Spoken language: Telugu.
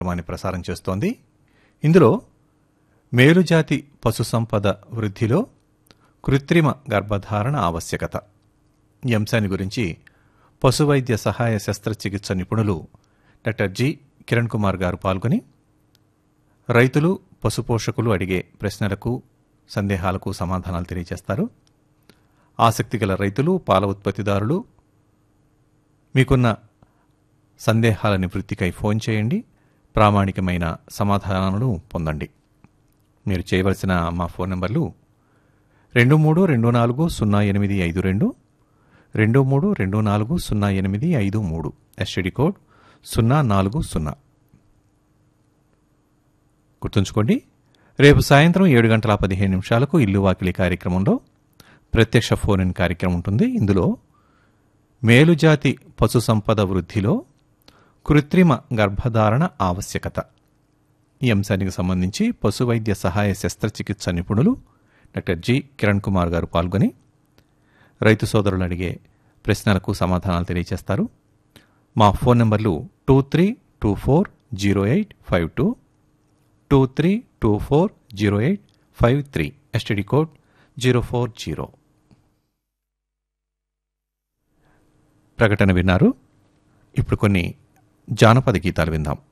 కార్యక్రమాన్ని ప్రసారం చేస్తోంది ఇందులో మేలుజాతి పశు సంపద వృద్ధిలో కృత్రిమ గర్భధారణ ఆవశ్యకత ఈ అంశాన్ని గురించి పశువైద్య సహాయ శస్త్రచికిత్స నిపుణులు డాక్టర్ జి కిరణ్ కుమార్ గారు పాల్గొని రైతులు పశుపోషకులు అడిగే ప్రశ్నలకు సందేహాలకు సమాధానాలు తెలియజేస్తారు ఆసక్తి గల రైతులు పాల ఉత్పత్తిదారులు మీకున్న సందేహాల నివృత్తికై ఫోన్ చేయండి ప్రామాణికమైన సమాధానాలను పొందండి మీరు చేయవలసిన మా ఫోన్ నంబర్లు రెండు మూడు రెండు నాలుగు సున్నా ఎనిమిది ఐదు రెండు రెండు మూడు రెండు నాలుగు సున్నా ఎనిమిది ఐదు మూడు ఎస్టీడీ కోడ్ సున్నా నాలుగు సున్నా గుర్తుంచుకోండి రేపు సాయంత్రం ఏడు గంటల పదిహేను నిమిషాలకు ఇల్లు వాకిలి కార్యక్రమంలో ప్రత్యక్ష ఫోన్ ఇన్ కార్యక్రమం ఉంటుంది ఇందులో మేలుజాతి పశు సంపద వృద్ధిలో కృత్రిమ గర్భధారణ ఆవశ్యకత ఈ అంశానికి సంబంధించి పశు వైద్య సహాయ శస్త్రచికిత్స నిపుణులు డాక్టర్ జి కిరణ్ కుమార్ గారు పాల్గొని రైతు సోదరులు అడిగే ప్రశ్నలకు సమాధానాలు తెలియజేస్తారు మా ఫోన్ నంబర్లు two three two four zero eight five two two three two four zero eight five three STD code zero four zero ప్రకటన విన్నారు ఇప్పుడు కొన్ని జానపద గీతాలు విందాం